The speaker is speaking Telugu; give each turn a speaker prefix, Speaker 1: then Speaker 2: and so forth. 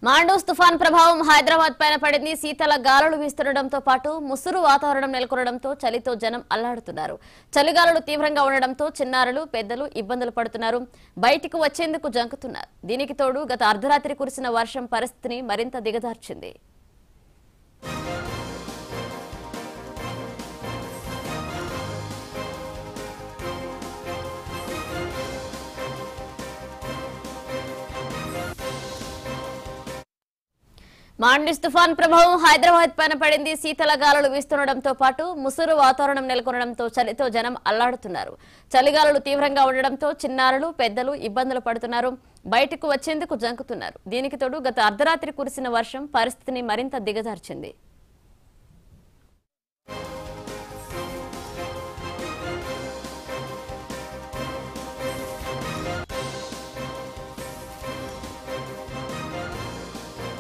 Speaker 1: మాండూస్ తుఫాన్ ప్రభావం హైదరాబాద్ పైన పడింది శీతల గాలులు వీస్తుండటంతో పాటు ముసురు వాతావరణం నెలకొనడంతో చలితో జనం అల్లాడుతున్నారు చలిగాలులు తీవ్రంగా ఉండడంతో చిన్నారులు పెద్దలు ఇబ్బందులు పడుతున్నారు బయటికి వచ్చేందుకు జంకుతున్నారు దీనికి తోడు గత అర్ధరాత్రి కురిసిన వర్షం పరిస్థితిని మరింత దిగజార్చింది మాండిస్ తుఫాన్ ప్రభావం హైదరాబాద్ పైన పడింది శీతల గాలులు వీస్తుండటంతో పాటు ముసురు వాతావరణం నెలకొనడంతో చలితో జనం అల్లాడుతున్నారు చలిగాలులు తీవ్రంగా ఉండడంతో చిన్నారులు పెద్దలు ఇబ్బందులు పడుతున్నారు బయటకు వచ్చేందుకు జంకుతున్నారు దీనికి తోడు గత అర్ధరాత్రి కురిసిన వర్షం పరిస్థితిని మరింత దిగజార్చింది